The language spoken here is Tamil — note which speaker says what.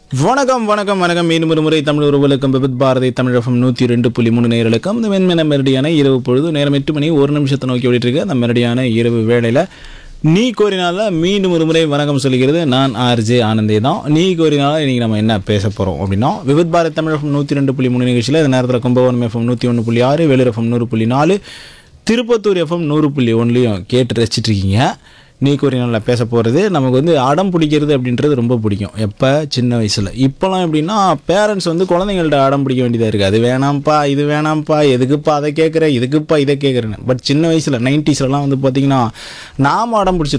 Speaker 1: வணக்கம் வணக்கம் வணக்கம் மீண்டும் ஒரு முறை தமிழ் உறவுகளுக்கும் விபத் பாரதி தமிழகம் நூற்றி ரெண்டு புள்ளி மூணு நேர்களுக்கும் இந்த வெண்மன மெரடியான இரவு பொழுது நேரம் எட்டு மணி ஒரு நிமிஷத்தை நோக்கி ஓடிட்டு இருக்கு அந்த மெரடியான இரவு வேளையில் நீ கோரினால மீண்டும் ஒரு முறை வணக்கம் சொல்லிக்கிறது நான் ஆர்ஜே ஆனந்தே தான் நீ கோரினால இன்னைக்கு நம்ம என்ன பேச போகிறோம் அப்படின்னா விபத் பாரதி தமிழகம் நூற்றி ரெண்டு புள்ளி மூணு நிகழ்ச்சியில் இந்த நேரத்தில் கும்பகோணம் எஃப்எம் நூற்றி ஒன்று புள்ளி ஆறு வேலூர் எஃப்எம் நூறு புள்ளி நாலு திருப்பத்தூர் எஃப்எம் நூறு புள்ளி ஒன்றுலையும் கேட்டு ரசிச்சிட்டு இருக்கீங்க நீ கூறினால பேச போகிறது நமக்கு வந்து அடம் பிடிக்கிறது அப்படின்றது ரொம்ப பிடிக்கும் எப்போ சின்ன வயசில் இப்போலாம் எப்படின்னா பேரண்ட்ஸ் வந்து குழந்தைங்கள்ட்ட அடம் பிடிக்க வேண்டியதாக இருக்குது அது வேணாம்ப்பா இது வேணாம்ப்பா எதுக்குப்பா அதை கேட்குற இதுக்குப்பா இதை கேட்குறேன்னு பட் சின்ன வயசில் நைன்டிஸ்லலாம் வந்து பார்த்திங்கன்னா நாம் அடம் பிடிச்சிருக்கோம்